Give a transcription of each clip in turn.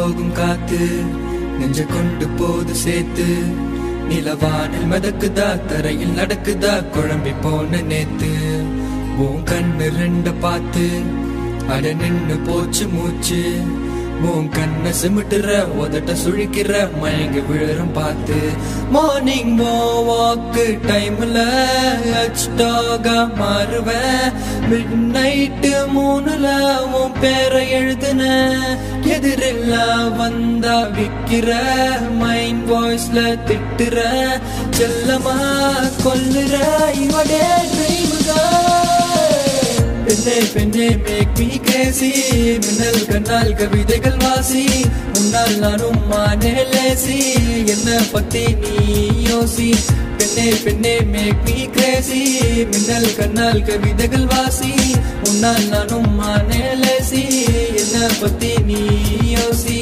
போகும் காத்து நெஞ்ச கொண்டு போது சேர்த்து நிலவானில் மிதக்குதா தரையில் நடக்குதா குழம்பி போன நேத்து உன் கண்ணு ரெண்ட பார்த்து அட நின்னு போச்சு மூச்சு உன் கண்ண சிமிட்டுற உதட்ட சுழிக்கிற மயங்கி விழுறம் பார்த்து மார்னிங் வாக்கு டைம்ல அச்டாக மாறுவேன் மிட் நைட்டு மூணுல உன் பேரை எழுதுன எதிரில்ல வந்தா விக்கிற மைண்ட் வாய்ஸ்ல திட்டுற செல்லமா கொல்லுற இவடே பெண்ணே பெண்ணே மேக் மீ கிரேசி மின்னல் கண்ணால் கவிதைகள் வாசி உன்னால் நானும் மானே லேசி என்ன பத்தி நீ யோசி பெண்ணே பெண்ணே மேக் மீ கிரேசி மின்னல் கண்ணால் கவிதைகள் வாசி உன்னால் நானும் மானே லேசி என்ன பத்தி நீ யோசி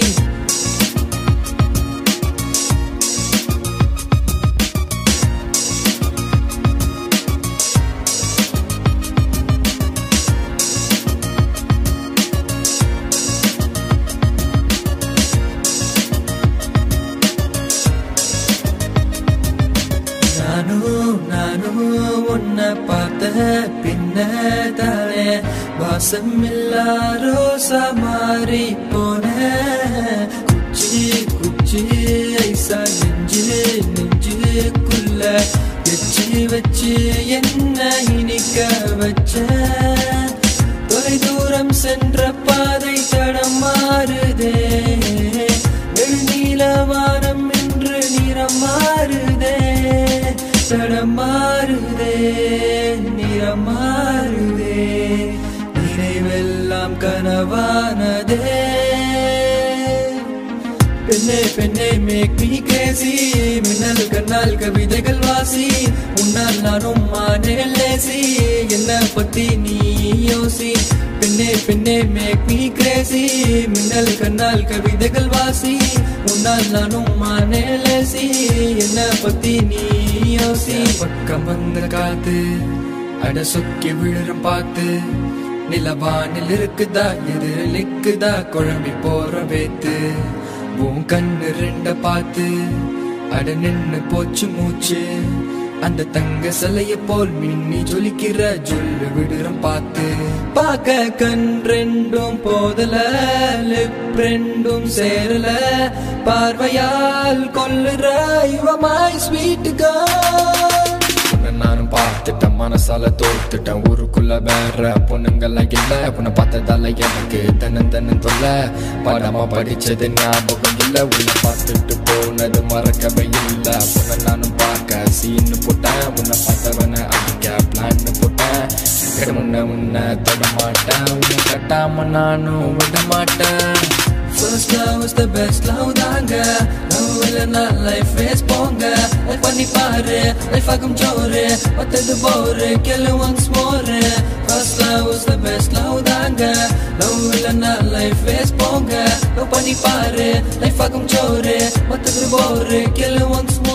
நானும் நானும் உன்னை பார்த்த பின்ன தானே வாசம் இல்லா ரோசா மாறி போன குச்சி குச்சி ஐசா நெஞ்சு நெஞ்சுக்குள்ள வச்சு வச்சு என்ன இனிக்க வச்ச தொலை தூரம் சென்ற பாதை தடம் மாறுதே நெடுநீல வானம் என்று நிறம் மாறுதே தடம் மாறுதே நிறம் மாறுதே நினைவெல்லாம் கனவானதே பெண்ணே பெண்ணே மேக் மீ கிரேசி மின்னல் கண்ணால் கவிதைகள் வாசி உன்னால் நானும் மானே லேசி என்ன பத்தி நீ யோசி பெண்ணே பெண்ணே மேக் மீ கிரேசி மின்னல் கண்ணால் கவிதைகள் வாசி உன்னால் நானும் மானே லேசி என்ன பத்தி நீ யோசி பக்கம் வந்த காத்து அட சொக்கி விழுறம் பார்த்து நிலவானில் இருக்குதா எதிரில் இருக்குதா குழம்பி போற வேத்து உன் கண்ணு ரெண்ட பார்த்து அட நின்னு போச்சு மூச்சு அந்த தங்க சிலைய போல் மின்னி ஜொலிக்கிற ஜொல்லு விடுறம் பார்த்து பார்க்க கண் ரெண்டும் போதல லிப் ரெண்டும் சேரல பார்வையால் கொல்லுற யுவமாய் ஸ்வீட் உன்னை நானும் பார்த்துட்டேன் மனசால தோத்துட்டேன் ஊருக்குள்ள வேற பொண்ணுங்கெல்லாம் இல்ல உன்னை பார்த்ததால எனக்கு தன்னன் தன்னன் தொல்ல பாடமா படிச்சது ஞாபகம் இல்ல உள்ள பார்த்துட்டு போனது மறக்கவே இல்ல உன்னை நானும் பார்க்க சீன்னு போட்டேன் உன்னை பார்த்தவன அடிக்க பிளான் போட்டேன் கிட்ட முன்ன உன்னை தொட மாட்டேன் உன்னை கட்டாம நானும் விட மாட்டேன் First love was the best love தாங்க லவ் இல்லைன்னா லைஃப் வேஸ்ட் போங்க லைஃப் பண்ணி பாரு லைஃப் ஆகும் ஜோரு மத்தது போரு கேளு ஒன்ஸ் மோரு First love was the best love தாங்க லவ் இல்லைன்னா லைஃப் வேஸ்ட் போங்க லவ் பண்ணி பாரு லைஃப் ஆகும் ஜோரு மத்தது போரு கேளு ஒன்ஸ்